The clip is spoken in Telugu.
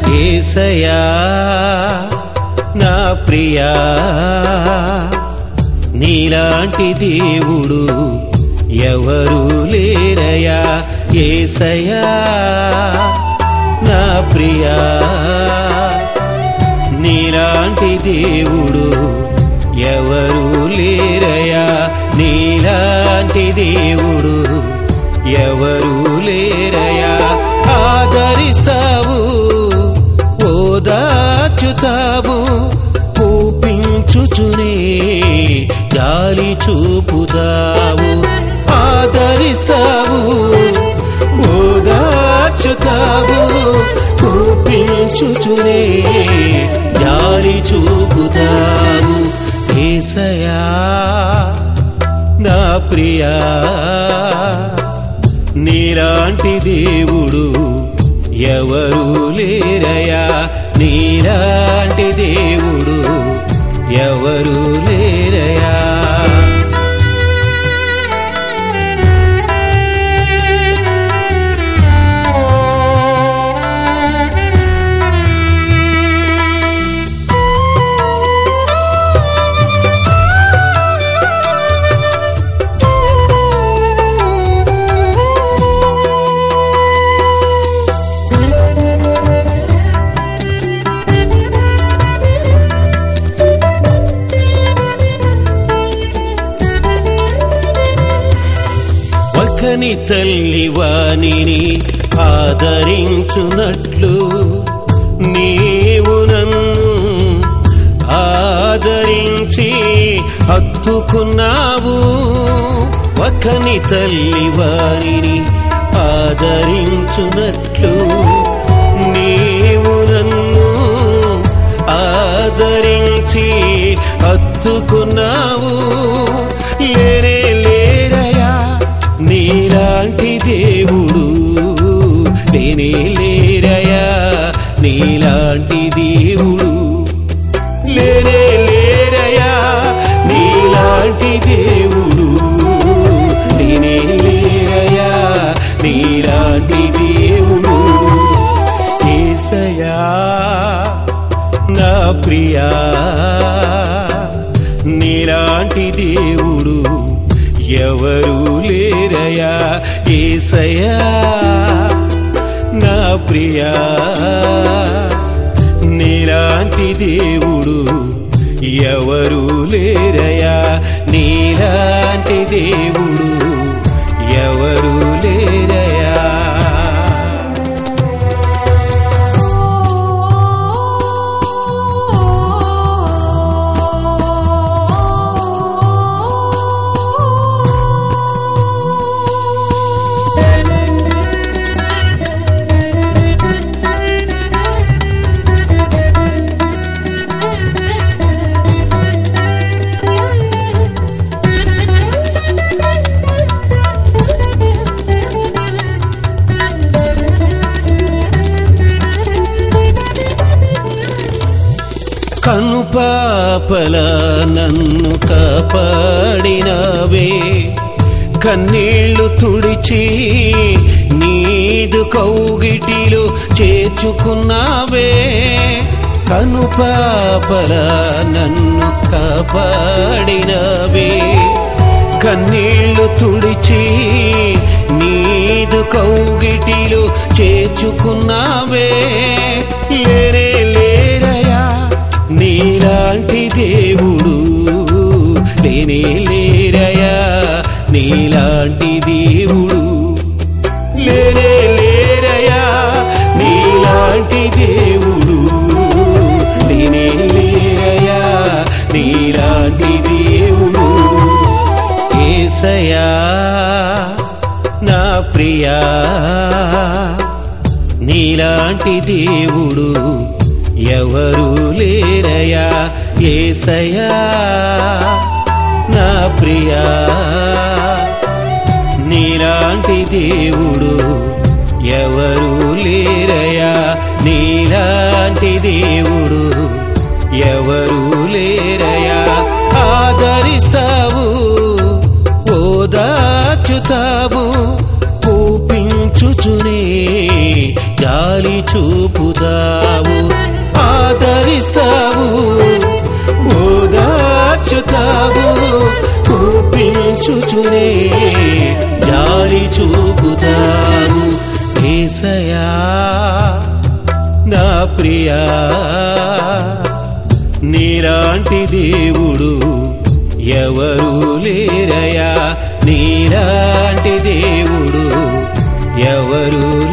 ఏసయా నా ప్రియా నీలాంటి దేవుడు ఎవరు లేరయా ఏసయా నా ప్రియా నీలాంటి దేవుడు ఎవరు లేరయా నీలాంటి దేవుడు ఎవరు లేరయా ఆదరిస్తావు ఓదాచుతావు కూపించుచునే గాలి చూపుదావు ఆదరిస్తావు ఓదాచుతావు కూపించుచునే జాలి చూపుతావు ఏసయా నా ప్రియా నీలాంటి దేవుడు ఎవరు లేరయా నీలాంటి దేవుడు ఎవరు లేరయా ఒకని తల్లి వాణిని ఆదరించునట్లు నీవు నన్ను ఆదరించి హత్తుకున్నావు ఒకని తల్లి వాణిని ఆదరించునట్లు నీవు నన్ను ఆదరించి హత్తుకున్నావు లేరే లేరయా నీలాంటి దేవుడు లేనే లేరయా నీలాంటి దేవుడు లేనే లేరయా నీలాంటి దేవుడు లేనే లేరయా నీలాంటి దేవుడు ఏసయా నా ప్రియా నీలాంటి దేవుడు ఎవరు లేరయా ఏసయా నా ప్రియా నీలాంటి దేవుడు ఎవరు లేరయా నీలాంటి దేవుడు ఎవరు లేరయా కనుపాపల నన్ను కాపాడినవే కన్నీళ్లు తుడిచి నీదు కౌగిటిలో చేర్చుకున్నావే కనుపాపల నన్ను కాపాడినవే కన్నీళ్లు తుడిచి నీదు కౌగిటిలో చేర్చుకున్నావే లేరే లేరయా నీలాంటి దేవుడు లేనే లేరయా నీలాంటి దేవుడు లేనే లేరయా నీలాంటి దేవుడు లేనే లేరయా నీలాంటి దేవుడు ఏసయా నా ప్రియా నీలాంటి దేవుడు ఎవరు లేరయా ఏసయా నా ప్రియా నీలాంటి దేవుడు ఎవరు లేరయా నీలాంటి దేవుడు ఎవరు లేరయా ఆదరిస్తావు ఓదాచుతావు కూపించుచునే గాలి జాలి చూపుతావు ఆదరిస్తావు ఓదార్చుతావు కూపించుచునే జాలి చూపుతావు ఏసయా నా ప్రియా నీలాంటి దేవుడు ఎవరు లేరయా నీలాంటి దేవుడు ఎవరు